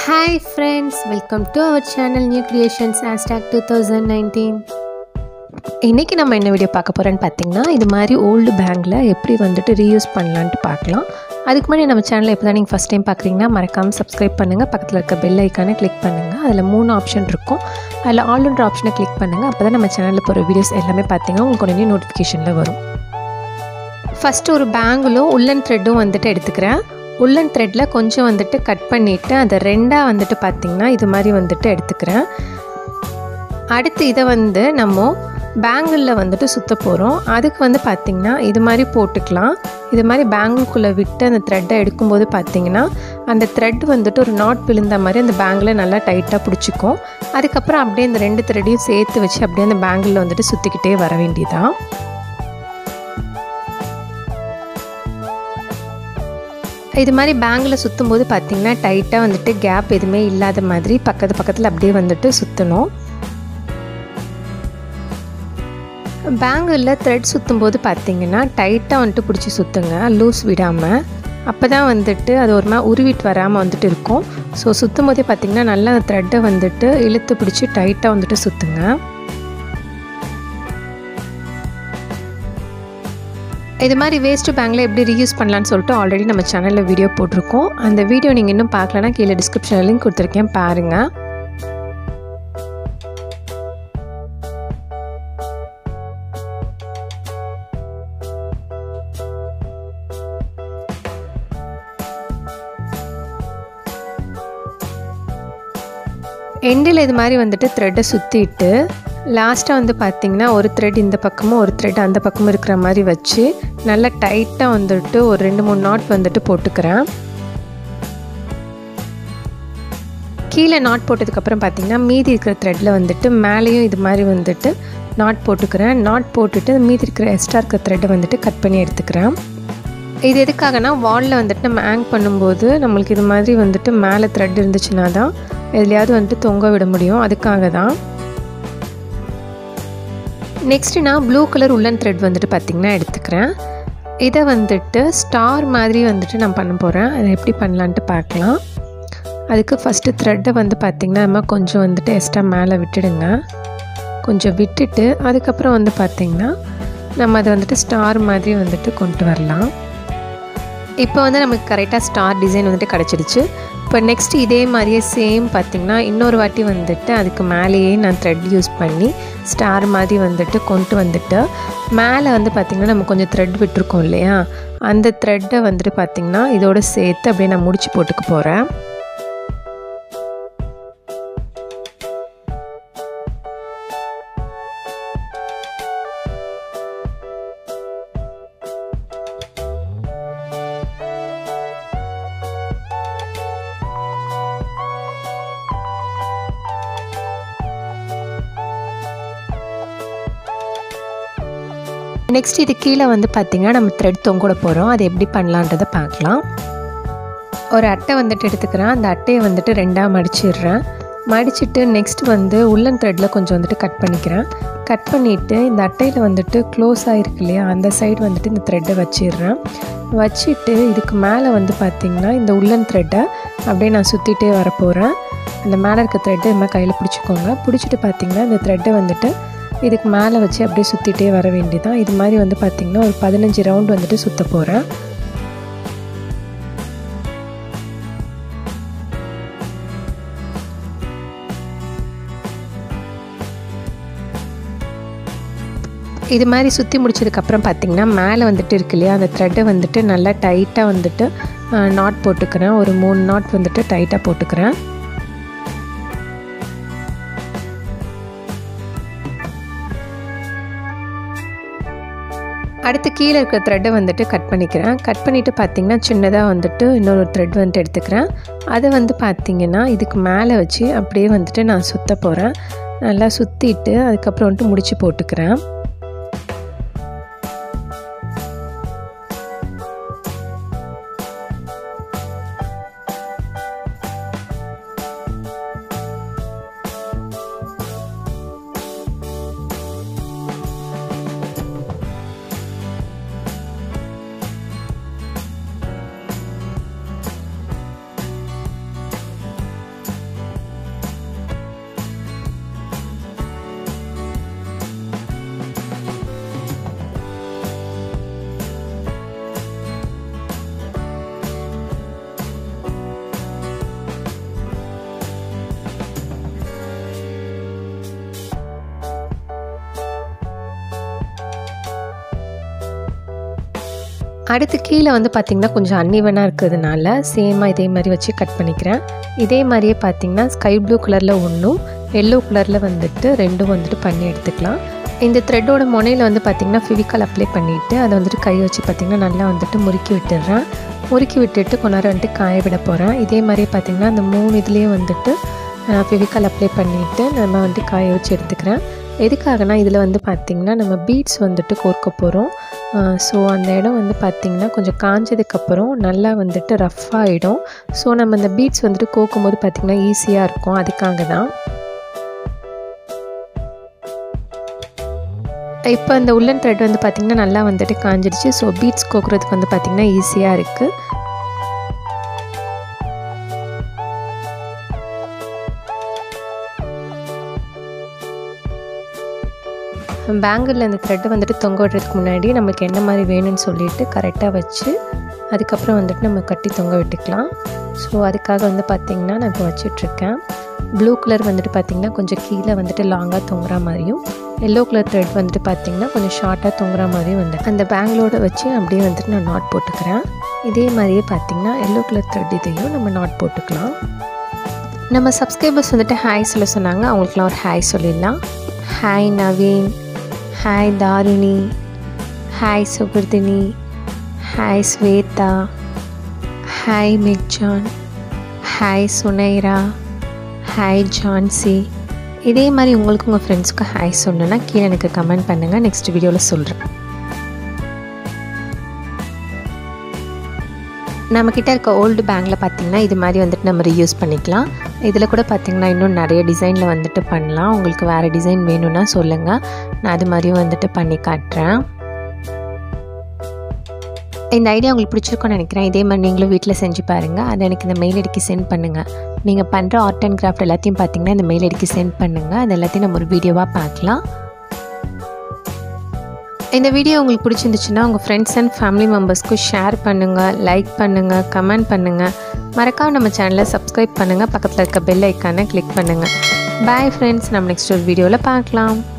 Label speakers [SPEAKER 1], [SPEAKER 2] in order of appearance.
[SPEAKER 1] hi friends welcome to our channel new creations hashtag two thousand nineteen இன்றைக்கி நம்ம என்ன video பார்க்க போகிறோன்னு பார்த்தீங்கன்னா இது மாதிரி ஓல்டு பேங்கில் எப்படி வந்துட்டு ரீயூஸ் பண்ணலான்ட்டு பார்க்கலாம் அதுக்கு முன்னாடி நம்ம சேனலை இப்போ தான் நீங்கள் ஃபஸ்ட் டைம் பார்க்குறீங்கன்னா மறக்காமல் சப்ஸ்கிரைப் பண்ணுங்கள் பக்கத்தில் இருக்க பெல் ஐக்கானை கிளிக் பண்ணுங்கள் அதில் மூணு ஆப்ஷன் இருக்கும் அதில் ஆல்ன்ற ஆப்ஷனை கிளிக் பண்ணுங்கள் அப்போ தான் நம்ம சேனலில் போகிற வீடியோஸ் எல்லாமே பார்த்தீங்கன்னா உங்களுக்கு உடனே நோட்டிஃபிகேஷனில் வரும் ஃபஸ்ட்டு ஒரு பேங்கிலும் உள்ளன் த்ரெட்டும் வந்துட்டு எடுத்துக்கிறேன் உள்ளன் த்ரெட்டில் கொஞ்சம் வந்துட்டு கட் பண்ணிவிட்டு அதை ரெண்டாக வந்துட்டு பார்த்திங்கன்னா இது மாதிரி வந்துட்டு எடுத்துக்கிறேன் அடுத்து இதை வந்து நம்ம பேங்கிளில் வந்துட்டு சுற்ற போகிறோம் அதுக்கு வந்து பார்த்திங்கன்னா இது மாதிரி போட்டுக்கலாம் இது மாதிரி பேங்கிள்குள்ளே விட்டு அந்த த்ரெட்டை எடுக்கும்போது பார்த்திங்கன்னா அந்த த்ரெட் வந்துட்டு ஒரு நாட் விழுந்த மாதிரி அந்த பேங்கில் நல்லா டைட்டாக பிடிச்சிக்கும் அதுக்கப்புறம் அப்படியே இந்த ரெண்டு த்ரெட்டையும் சேர்த்து வச்சு அப்படியே அந்த பேங்கிளில் வந்துட்டு சுற்றிக்கிட்டே வர வேண்டியதான் இது மாதிரி பேங்கில் சுற்றும் போது பார்த்திங்கன்னா டைட்டாக வந்துட்டு கேப் எதுவுமே இல்லாத மாதிரி பக்கத்து பக்கத்தில் அப்படியே வந்துட்டு சுற்றணும் பேங்கிளில் த்ரெட் சுற்றும் போது பார்த்திங்கன்னா டைட்டாக வந்துட்டு பிடிச்சி சுற்றுங்க லூஸ் விடாமல் அப்போ தான் வந்துட்டு அது ஒரு மாதிரி உருவிட்டு வராமல் வந்துட்டு இருக்கும் ஸோ சுற்றும் போதே பார்த்திங்கன்னா நல்லா அந்த த்ரெட்டை வந்துட்டு இழுத்து பிடிச்சி டைட்டாக வந்துட்டு சுற்றுங்க இது மாதிரி வேஸ்ட்டு பேங்கில் எப்படி ரீயூஸ் பண்ணலான்னு சொல்லிட்டு ஆல்ரெடி நம்ம சேனலில் வீடியோ போட்டிருக்கோம் அந்த வீடியோ நீங்கள் இன்னும் பார்க்கலன்னா கீழே டிஸ்கிரிப்ஷனில் லிங்க் கொடுத்துருக்கேன் பாருங்கள் எண்டில் இது மாதிரி வந்துட்டு த்ரெட்டை சுற்றிட்டு லாஸ்ட்டாக வந்து பார்த்திங்கன்னா ஒரு த்ரெட் இந்த பக்கமும் ஒரு த்ரெட் அந்த பக்கமும் இருக்கிற மாதிரி வச்சு நல்லா டைட்டாக வந்துட்டு ஒரு ரெண்டு மூணு நாட் வந்துட்டு போட்டுக்கிறேன் கீழே நாட் போட்டதுக்கப்புறம் பார்த்திங்கன்னா மீதி இருக்கிற த்ரெட்டில் வந்துட்டு மேலேயும் இது மாதிரி வந்துட்டு நாட் போட்டுக்கிறேன் நாட் போட்டுட்டு மீதி இருக்கிற எக்ஸ்ட்ரா இருக்கிற த்ரெட்டை வந்துட்டு கட் பண்ணி எடுத்துக்கிறேன் இது எதுக்காகனா வாலில் வந்துட்டு நம்ம ஹேங் பண்ணும்போது நம்மளுக்கு இது மாதிரி வந்துட்டு மேலே த்ரெட் இருந்துச்சுன்னா தான் எதுலையாவது வந்துட்டு தொங்க விட முடியும் அதுக்காக தான் நெக்ஸ்ட்டு நான் ப்ளூ கலர் உள்ளன் த்ரெட் வந்துட்டு பார்த்திங்கன்னா எடுத்துக்கிறேன் இதை வந்துட்டு ஸ்டார் மாதிரி வந்துட்டு நான் பண்ண போகிறேன் அதை எப்படி பண்ணலான்ட்டு பார்க்கலாம் அதுக்கு ஃபஸ்ட்டு த்ரெட்டை வந்து பார்த்திங்கன்னா நம்ம கொஞ்சம் வந்துட்டு எக்ஸ்ட்ரா மேலே விட்டுடுங்க கொஞ்சம் விட்டுட்டு அதுக்கப்புறம் வந்து பார்த்திங்கன்னா நம்ம அதை வந்துட்டு ஸ்டார் மாதிரி வந்துட்டு கொண்டு வரலாம் இப்போ வந்து நமக்கு கரெக்டாக ஸ்டார் டிசைன் வந்துட்டு கிடச்சிடுச்சு இப்போ நெக்ஸ்ட் இதே மாதிரியே சேம் பார்த்திங்கன்னா இன்னொரு வாட்டி வந்துட்டு அதுக்கு மேலேயே நான் த்ரெட் யூஸ் பண்ணி ஸ்டார் மாதிரி வந்துட்டு கொண்டு வந்துட்டு மேலே வந்து பார்த்திங்கன்னா நம்ம கொஞ்சம் த்ரெட் விட்டுருக்கோம் இல்லையா அந்த த்ரெட்டை வந்துட்டு பார்த்திங்கன்னா இதோட சேர்த்து அப்படியே நான் முடிச்சு போட்டுக்க போகிறேன் நெக்ஸ்ட் இது கீழே வந்து பார்த்திங்கன்னா நம்ம த்ரெட் தொங்கிட போகிறோம் அது எப்படி பண்ணலான்றதை பார்க்கலாம் ஒரு அட்டை வந்துட்டு எடுத்துக்கிறேன் அந்த அட்டையை வந்துட்டு ரெண்டாக மடிச்சிடுறேன் மடிச்சுட்டு நெக்ஸ்ட் வந்து உள்ளன் த்ரெட்டில் கொஞ்சம் வந்துட்டு கட் பண்ணிக்கிறேன் கட் பண்ணிவிட்டு இந்த அட்டையில் வந்துட்டு க்ளோஸ் ஆகிருக்கு இல்லையா அந்த சைடு வந்துட்டு இந்த த்ரெட்டை வச்சிடுறேன் வச்சுட்டு இதுக்கு மேலே வந்து பார்த்திங்கன்னா இந்த உள்ளன் த்ரெட்டை அப்படியே நான் சுற்றிட்டே வரப்போகிறேன் அந்த மேலே இருக்க த்ரெட்டை இது மாதிரி கையில் பிடிச்சிக்கோங்க பிடிச்சிட்டு பார்த்திங்கன்னா இந்த த்ரெட்டை வந்துட்டு இதுக்கு மேலே வச்சு அப்படியே சுற்றிட்டே வர வேண்டியதான் இது மாதிரி வந்து பார்த்திங்கன்னா ஒரு பதினஞ்சு ரவுண்ட் வந்துட்டு சுற்ற போகிறேன் இது மாதிரி சுற்றி முடிச்சதுக்கப்புறம் பார்த்திங்கன்னா மேலே வந்துட்டு இருக்கு இல்லையா அந்த த்ரெட்டை வந்துட்டு நல்லா டைட்டாக வந்துட்டு நாட் போட்டுக்கிறேன் ஒரு மூணு நாட் வந்துட்டு டைட்டாக போட்டுக்கிறேன் அடுத்து கீழே இருக்கிற த்ரெட்டை வந்துட்டு கட் பண்ணிக்கிறேன் கட் பண்ணிவிட்டு பார்த்திங்கன்னா சின்னதாக வந்துட்டு இன்னொரு த்ரெட் வந்துட்டு எடுத்துக்கிறேன் அதை வந்து பார்த்திங்கன்னா இதுக்கு மேலே வச்சு அப்படியே வந்துட்டு நான் சுற்ற போகிறேன் நல்லா சுற்றிட்டு அதுக்கப்புறம் வந்துட்டு முடிச்சு போட்டுக்கிறேன் அடுத்து கீழே வந்து பார்த்திங்கன்னா கொஞ்சம் அன்னிவனாக இருக்கிறதுனால சேமாக இதே மாதிரி வச்சு கட் பண்ணிக்கிறேன் இதே மாதிரியே பார்த்திங்கன்னா ஸ்கை ப்ளூ கலரில் ஒன்றும் எல்லோ கலரில் வந்துட்டு ரெண்டும் வந்துட்டு பண்ணி எடுத்துக்கலாம் இந்த த்ரெட்டோட முனையில் வந்து பார்த்திங்கன்னா ஃபிவிக்கால் அப்ளை பண்ணிவிட்டு அதை வந்துட்டு கை வச்சு பார்த்திங்கன்னா நல்லா வந்துட்டு முறுக்கி விட்டுடுறேன் முறுக்கி விட்டுட்டு கொஞ்ச நேரம் வந்துட்டு காய விட போகிறேன் இதே மாதிரியே பார்த்திங்கன்னா அந்த மூணு இதுலேயே வந்துட்டு ஃபெவிக்கால் அப்ளை பண்ணிவிட்டு நம்ம வந்து காய வச்சு எடுத்துக்கிறேன் எதுக்காகனா இதில் வந்து பார்த்திங்கன்னா நம்ம பீட்ஸ் வந்துட்டு கோர்க்க போகிறோம் ஸோ அந்த இடம் வந்து பார்த்திங்கன்னா கொஞ்சம் காஞ்சதுக்கப்புறம் நல்லா வந்துட்டு ரஃப்பாகிடும் ஸோ நம்ம அந்த பீட்ஸ் வந்துட்டு கோக்கும்போது பார்த்திங்கன்னா ஈஸியாக இருக்கும் அதுக்காக தான் இப்போ இந்த உள்ளன் த்ரெட் வந்து பார்த்திங்கன்னா நல்லா வந்துட்டு காஞ்சிடுச்சு ஸோ பீட்ஸ் கோக்குறதுக்கு வந்து பார்த்திங்கன்னா ஈஸியாக இருக்குது பேங்கிளில் அந்த த்ரெட்டை வந்துட்டு தொங்க விடுறதுக்கு முன்னாடி நம்மளுக்கு என்ன மாதிரி வேணும்னு சொல்லிட்டு கரெக்டாக வச்சு அதுக்கப்புறம் வந்துட்டு நம்ம கட்டி தொங்க விட்டுக்கலாம் ஸோ அதுக்காக வந்து பார்த்திங்கன்னா நான் இப்போ வச்சிட்ருக்கேன் ப்ளூ கலர் வந்துட்டு பார்த்திங்கன்னா கொஞ்சம் கீழே வந்துட்டு லாங்காக தொங்குற மாதிரியும் எல்லோ கலர் த்ரெட் வந்துட்டு பார்த்திங்கன்னா கொஞ்சம் ஷார்ட்டாக தொங்குற மாதிரியும் வந்து அந்த பேங்களோட வச்சு அப்படியே வந்துட்டு நான் நாட் போட்டுக்கிறேன் இதே மாதிரியே பார்த்திங்கன்னா எல்லோ கலர் த்ரெட் இதையும் நம்ம நாட் போட்டுக்கலாம் நம்ம சப்ஸ்கிரைபர்ஸ் வந்துட்டு ஹாய் சொல்ல சொன்னாங்க அவங்களுக்குலாம் ஒரு ஹாய் சொல்லிடலாம் hi Naveen hi Dharini hi Sukruthini hi Swetha hi மிக்ஜான் ஹாய் சுனைரா ஹாய் ஜான்சி இதே மாதிரி உங்களுக்கு உங்கள் ஃப்ரெண்ட்ஸ்க்கு ஹாய் சொல்லணுன்னா கீழே எனக்கு கமெண்ட் பண்ணுங்கள் நெக்ஸ்ட் வீடியோவில் சொல்கிறேன் நம்மக்கிட்ட இருக்க ஓல்டு பேங்கில் பார்த்திங்கன்னா இது மாதிரி வந்துட்டு நம்ம ரீயூஸ் பண்ணிக்கலாம் இதில் கூட பார்த்திங்கன்னா இன்னும் நிறைய டிசைனில் வந்துட்டு பண்ணலாம் உங்களுக்கு வேறு டிசைன் வேணும்னா சொல்லுங்கள் நான் அது மாதிரியும் வந்துட்டு பண்ணி காட்டுறேன் இந்த ஐடியா உங்களுக்கு பிடிச்சிருக்கோன்னு நினைக்கிறேன் இதே மாதிரி நீங்களும் வீட்டில் செஞ்சு பாருங்கள் அதை எனக்கு இந்த மெயில் ஐடிக்கு சென்ட் பண்ணுங்கள் நீங்கள் பண்ணுற ஆர்ட் அண்ட் கிராஃப்ட் எல்லாத்தையும் பார்த்தீங்கன்னா இந்த மெயில் ஐடிக்கு சென்ட் பண்ணுங்கள் அது எல்லாத்தையும் நம்ம ஒரு வீடியோவாக பார்க்கலாம் இந்த வீடியோ உங்களுக்கு பிடிச்சிருந்துச்சுன்னா உங்கள் ஃப்ரெண்ட்ஸ் அண்ட் ஃபேமிலி மெம்பர்ஸ்க்கு ஷேர் பண்ணுங்கள் லைக் பண்ணுங்கள் கமெண்ட் பண்ணுங்கள் மறக்காம நம்ம சேனலை சப்ஸ்கிரைப் பண்ணுங்கள் பக்கத்தில் இருக்க பெல் ஐக்கானை கிளிக் பண்ணுங்கள் பாய் ஃப்ரெண்ட்ஸ் நம்ம நெக்ஸ்ட் ஒரு வீடியோவில் பார்க்கலாம்